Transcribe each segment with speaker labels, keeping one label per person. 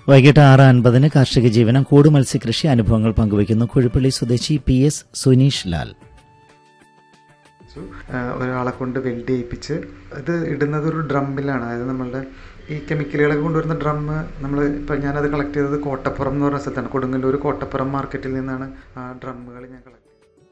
Speaker 1: വൈകിട്ട് ആറ് അൻപതിന് കാർഷിക ജീവനം കൂട് മത്സ്യകൃഷി അനുഭവങ്ങൾ പങ്കുവയ്ക്കുന്നു കുഴിപ്പള്ളി സ്വദേശി പി എസ് സുനീഷ് ലാൽ
Speaker 2: ആ, ഒരാളെ കൊണ്ട് വെൽഡ് ചെയ്യിപ്പിച്ച് ഇത് ഇടുന്നത് ഒരു ഡ്രമ്മിലാണ് അതായത് നമ്മളുടെ ഈ കെമിക്കലുകളൊക്കെ കൊണ്ടുവരുന്ന ഡ്രം നമ്മൾ ഇപ്പം ഞാനത് കളക്ട് ചെയ്തത് കോട്ടപ്പുറം എന്ന് പറഞ്ഞ സ്ഥലത്താണ് കൊടുങ്ങല്ലൂർ കോട്ടപ്പുറം മാർക്കറ്റിൽ നിന്നാണ് ആ ഡ്രമ്മുകൾ ഞാൻ കളക്ട് ചെയ്തത്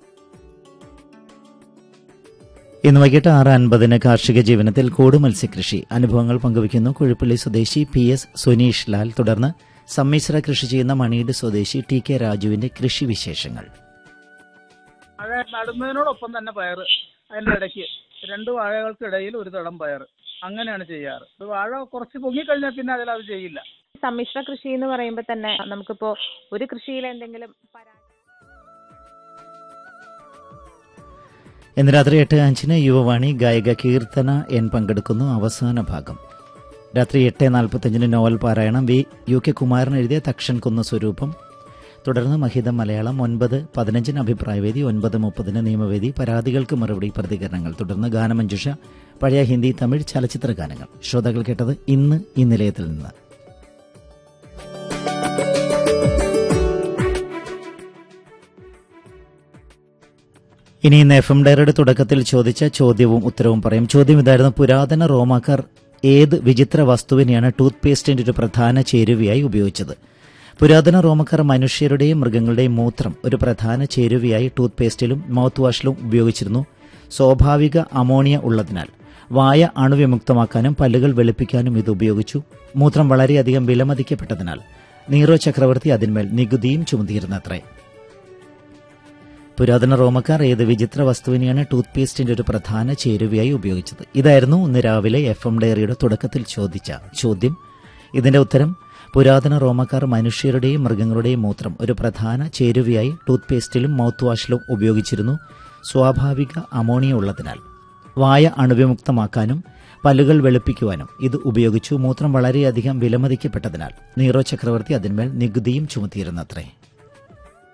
Speaker 1: ഇന്ന് വൈകിട്ട് ആറ് അൻപതിന് കാർഷിക ജീവനത്തിൽ കൂട് മത്സ്യകൃഷി അനുഭവങ്ങൾ പങ്കുവയ്ക്കുന്നു കുഴിപ്പള്ളി സ്വദേശി പി എസ് സുനീഷ് ലാൽ തുടർന്ന് സമ്മിശ്ര കൃഷി ചെയ്യുന്ന മണിയുടെ സ്വദേശി ടി കെ രാജുവിന്റെ കൃഷി വിശേഷങ്ങൾ
Speaker 3: വാഴ നടുന്നതിനോടൊപ്പം തന്നെ പയർ അതിൻ്റെ ഇടയ്ക്ക് രണ്ട് വാഴകൾക്കിടയിൽ ഒരു തടം പയർ അങ്ങനെയാണ് ചെയ്യാറ് ഇത് വാഴ കുറച്ച് പൊങ്ങിക്കഴിഞ്ഞാൽ പിന്നെ അതിൽ അത് ചെയ്യില്ല
Speaker 4: സമ്മിശ്ര കൃഷി എന്ന് പറയുമ്പോൾ തന്നെ നമുക്കിപ്പോ ഒരു കൃഷിയിൽ എന്തെങ്കിലും പരാ
Speaker 1: ഇന്ന് രാത്രി എട്ട് അഞ്ചിന് യുവവാണി ഗായിക കീർത്തന എൻ പങ്കെടുക്കുന്നു അവസാന ഭാഗം രാത്രി എട്ട് നാൽപ്പത്തഞ്ചിന് നോവൽ പാരായണം വി യു കെ കുമാരൻ എഴുതിയ തക്ഷൻ കുന്ന സ്വരൂപം തുടർന്ന് മഹിതം മലയാളം ഒൻപത് പതിനഞ്ചിന് അഭിപ്രായവേദി ഒൻപത് മുപ്പതിന് നിയമവേദി പരാതികൾക്ക് മറുപടി പ്രതികരണങ്ങൾ തുടർന്ന് ഗാനമഞ്ജുഷ പഴയ ഹിന്ദി തമിഴ് ചലച്ചിത്ര ഗാനങ്ങൾ ശ്രോതാക്കൾ കേട്ടത് ഇന്ന് ഈ നിലയത്തിൽ നിന്ന് ഇനി ഇന്ന് എഫ് എം ഡയറിയുടെ തുടക്കത്തിൽ ചോദിച്ച ചോദ്യവും ഉത്തരവും പറയും ചോദ്യം ഇതായിരുന്നു പുരാതന റോമാക്കാർ ഏത് വിചിത്ര വസ്തുവിനെയാണ് ടൂത്ത് പേസ്റ്റിന്റെ ഒരു പ്രധാന ചേരുവയായി ഉപയോഗിച്ചത് പുരാതന റോമക്കാർ മനുഷ്യരുടെയും മൃഗങ്ങളുടെയും മൂത്രം ഒരു പ്രധാന ചേരുവയായി ടൂത്ത് പേസ്റ്റിലും മൗത്ത് വാഷിലും ഉപയോഗിച്ചിരുന്നു സ്വാഭാവിക അമോണിയ ഉള്ളതിനാൽ വായ അണുവിമുക്തമാക്കാനും പല്ലുകൾ വെളുപ്പിക്കാനും ഇത് ഉപയോഗിച്ചു മൂത്രം വളരെയധികം വിലമതിക്കപ്പെട്ടതിനാൽ നീറോ ചക്രവർത്തി അതിന്മേൽ നികുതിയും ചുമത്തിയിരുന്നത്രേ പുരാതന റോമക്കാർ ഏത് വിചിത്ര വസ്തുവിനെയാണ് ടൂത്ത് പേസ്റ്റിന്റെ ഒരു പ്രധാന ചേരുവയായി ഉപയോഗിച്ചത് ഇതായിരുന്നു ഇന്ന് രാവിലെ എഫ് എം ഡയറിയുടെ തുടക്കത്തിൽ ചോദിച്ച ചോദ്യം ഇതിന്റെ ഉത്തരം പുരാതന റോമക്കാർ മനുഷ്യരുടെയും മൃഗങ്ങളുടെയും മൂത്രം ഒരു പ്രധാന ചേരുവയായി ടൂത്ത് പേസ്റ്റിലും മൗത്ത് വാഷിലും ഉപയോഗിച്ചിരുന്നു സ്വാഭാവിക അമോണിയ ഉള്ളതിനാൽ വായ അണുവിമുക്തമാക്കാനും പല്ലുകൾ വെളുപ്പിക്കുവാനും ഇത് ഉപയോഗിച്ചു മൂത്രം വളരെയധികം വിലമതിക്കപ്പെട്ടതിനാൽ നീറോ ചക്രവർത്തി അതിന്മേൽ നികുതിയും ചുമത്തിയിരുന്നത്രേ